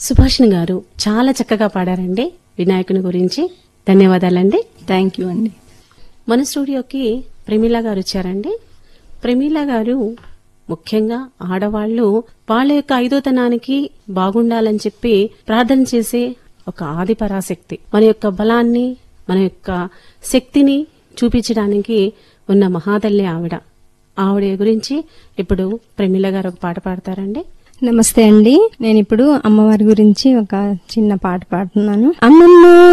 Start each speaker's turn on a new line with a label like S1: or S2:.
S1: సుభాషిణి గారు చాలా చక్కగా పాడారండి వినాయకుని గురించి ధన్యవాదాలండి
S2: థ్యాంక్ యూ అండి
S1: మన స్టూడియోకి ప్రమీల గారు వచ్చారండి ప్రమీల గారు ముఖ్యంగా ఆడవాళ్లు వాళ్ళ యొక్క ఐదోతనానికి బాగుండాలని చెప్పి ప్రార్థన చేసే ఒక ఆది పరాశక్తి మన యొక్క బలాన్ని మన యొక్క శక్తిని చూపించడానికి ఉన్న మహాతల్లి ఆవిడ ఆవిడ గురించి ఇప్పుడు ప్రమీల గారు ఒక పాట పాడతారండి
S2: నమస్తే అండి నేను ఇప్పుడు అమ్మవారి గురించి ఒక చిన్న పాట పాడుతున్నాను అమ్మమ్మ